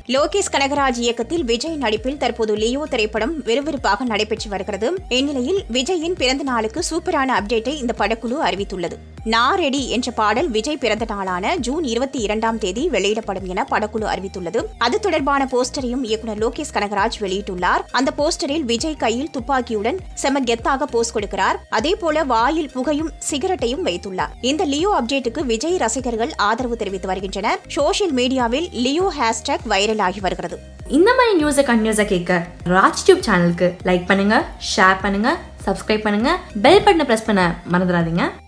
லோகேஷ் கனகராஜ் இயக்கத்தில் விஜய் நடிப்பில் தற்போது லியோ திரைப்படம் விறுவிறுப்பாக நடைபெற்று வருகிறது இந்நிலையில் விஜயின் பிறந்த நாளுக்கு சூப்பரான அப்டேட்டை இந்த படக்குழு அறிவித்துள்ளது நான் ரெடி என்ற பாடல் விஜய் பிறந்த நாளான ஜூன் இருபத்தி இரண்டாம் தேதி வெளியிடப்படும் என படக்குழு அறிவித்துள்ளது அது தொடர்பான போஸ்டரையும் இயக்குனர் லோகேஷ் கனகராஜ் வெளியிட்டுள்ளார் அந்த போஸ்டரில் விஜய் கையில் துப்பாக்கியுடன் செம கெத்தாக போஸ் கொடுக்கிறார் அதே போல வாயில் புகையும் சிகரெட்டையும் வைத்துள்ளார் இந்த லியோ அப்டேட்டுக்கு விஜய் ரசிகர்கள் ஆதரவு தெரிவித்து வருகின்றனர் சோஷியல் மீடியாவில் லியோ ஹேஷ்டேக் வைரல் ஆகி வருகிறது இந்த மாதிரி நியூஸை கண்டினியூஸாக கேட்க ராஜ் டியூப் சேனலுக்கு லைக் பண்ணுங்க ஷேர் பண்ணுங்க சப்ஸ்கிரைப் பண்ணுங்க பெல் பட்டனை ப்ரெஸ் பண்ண மறந்துடாதீங்க